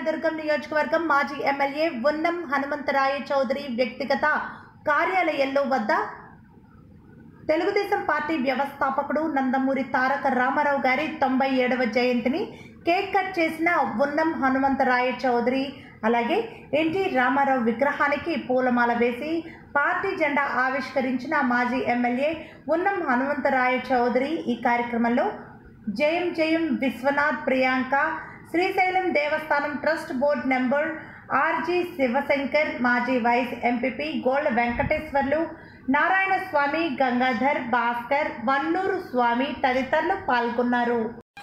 కళ్యాణదుర్గం నియోజకవర్గం మాజీ ఎమ్మెల్యే ఉన్నం హనుమంతరాయ చౌదరి వ్యక్తిగత కార్యాలయంలో వద్ద తెలుగుదేశం పార్టీ వ్యవస్థాపకుడు నందమూరి తారక రామారావు గారి తొంభై ఏడవ జయంతిని కేక్ కట్ చేసిన ఉన్నం హనుమంతరాయ చౌదరి అలాగే ఎన్టీ రామారావు విగ్రహానికి పూలమాల వేసి పార్టీ జెండా ఆవిష్కరించిన మాజీ ఎమ్మెల్యే ఉన్నం హనుమంతరాయ చౌదరి ఈ కార్యక్రమంలో జయం జయం Vishwanath Priyanka Srisailam Devasthanam trust board member RG Sivashankar మాజీ vice MPP gold Venkateswarlu Narayana Swamy Gangadhar Bhaskar Vannuru Swamy తదితరులు పాల్గొన్నారు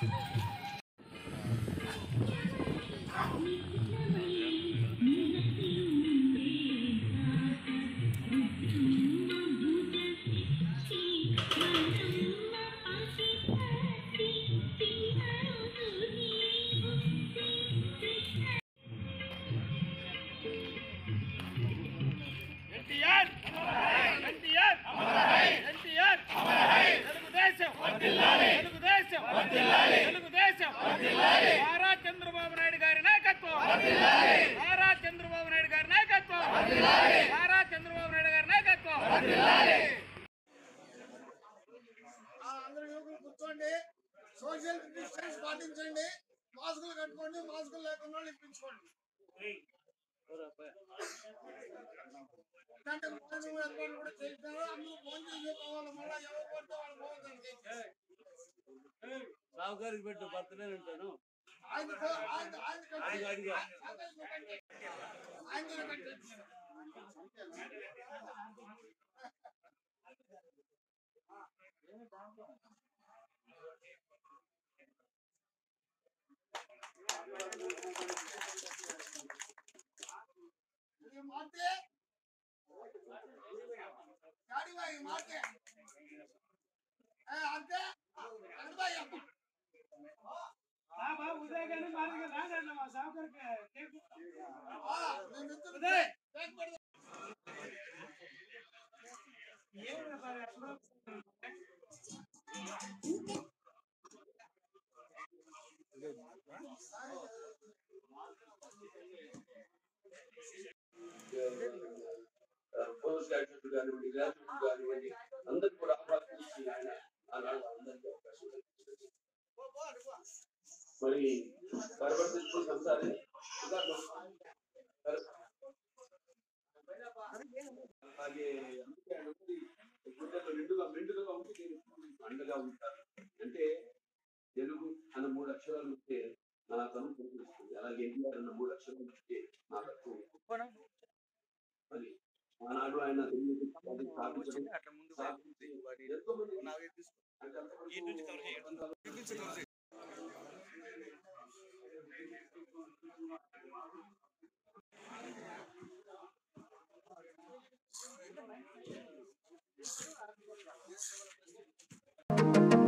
ఎన్టీఆర్ ఎన్టీఆర్ ఎన్టీఆర్ తెలుగుదేశం తెలుగుదేశం తెలుగుదేశం నారా చంద్రబాబు నాయుడు గారి నాయకత్వం నారా చంద్రబాబు నాయుడు గారి నాయకత్వం నారా చంద్రబాబు నాయుడు గారి నాయకత్వం అందరు యువకులు కూర్చోండి సోషల్ డిస్టెన్స్ పాటించండి మాస్కులు కట్టుకోండి మాస్కులు లేకుండా వాళ్ళు ఇప్పించుకోండి ఎందుకంటే ఫోన్ ఏర్పాటు కూడా చేసినారు అందరూ ఫోన్ చేసే పోవాలి మళ్ళీ ఎవరు పడితే వాళ్ళు పోవద్దండి సావుకారికి పెట్టు బర్త్డే ఉంటాను ఆయన ఫో- ఆయన ఆయన కట్టండి. అడిగా. ఆయన కూడా కట్టండి. ఇది మాటే గాడి బాయ్ మాటే ఏ అంతే అడబాయ్ అమ్మ ఆ, నేను ఇద్దరు కేక్ పెడతా. పోస్ట్ గ్రాడ్యుయేట్ కానివ్వండి గ్రాడ్యుయేట్ కానివ్వండి అందరికి కూడా అవకాశం ఇచ్చి ఆయన ఆనాడు అందరికీ అవకాశం కల్పించారు. మరి పరవర్తిస్తూ సంసారి అలాగే అందుకే ఆయన ఉంది, గుండెల్లో నిండుగా మెండుగా ఉండి నేను అండగా ఉంటాను అంటే తెలుగు అన్న మూడు అక్షరాలు ఉంటే నా తను పూర్తిస్తుంది అలాగే ఎన్టీఆర్ అన్న మూడు అక్షరాలు ఉంటే నా తక్కువ మరి ఆనాడు ఆయన తెలుగు స్థాపించడం స్థాపించి ఎంతో మంది అంటే అంతవరకు Thank